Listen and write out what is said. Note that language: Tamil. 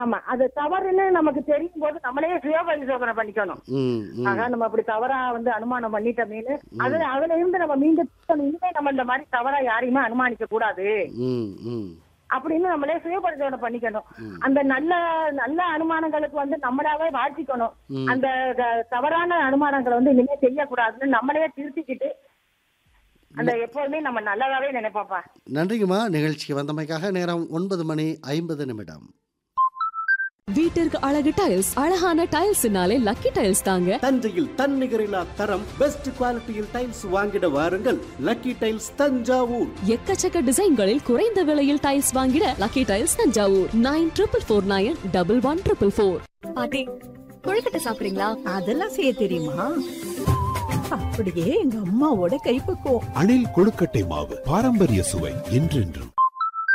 ஆமா அது தவறுன்னு நமக்கு தெரியும் போது நம்மளே சுய பரிசோதனை பண்ணிக்கணும் ம் ம் ஆக நம்ம அப்படி தவறா வந்து அனுமானம் பண்ணிட்டோமேனு அது அதுல இருந்து நம்ம மீண்டு திருத்தணும். இனிமே நம்ம இந்த மாதிரி தவறா யாரையுமே அனுமானிக்க கூடாது ம் ம் அப்படின்னு நம்மளே சுய பரிசோதனை பண்ணிக்கணும் அந்த நல்ல நல்ல அனுமானங்களுக்கு வந்து நம்மளாவே வாழ்த்திக்கணும் அந்த க- தவறான அனுமானங்களை வந்து இனிமே செய்யக்கூடாதுன்னு நம்மளே திருத்திக்கிட்டு அந்த எப்போதுமே நம்ம நல்லதாவே நினைப்போம்ப்பா நன்றிங்கம்மா நிகழ்ச்சிக்கு வந்தமைக்காக நேரம் ஒன்பது மணி ஐம்பது நிமிடம் வீட்டிற்கு அழகு டைல்ஸ் அழகான டைல்ஸ்னாலே லக்கி டைல்ஸ் தாங்க தஞ்சையில் தன்னிகரில்லா தரம் பெஸ்ட் குவாலிட்டியில் டைல்ஸ் வாங்கிட வாருங்கள் லக்கி டைல்ஸ் தஞ்சாவூர் எக்கச்சக்க டிசைன்களில் குறைந்த விலையில் டைல்ஸ் வாங்கிட lucky tiles Thanjavur nine triple four nine double one triple four பாட்டி கொழுக்கட்டை சாப்பிடுறீங்களா அதெல்லாம் செய்ய தெரியுமா அப்படியே எங்க அம்மாவோட கைப்பக்குவம் அணில் கொழுக்கட்டை மாவு பாரம்பரிய சுவை என்றென்றும்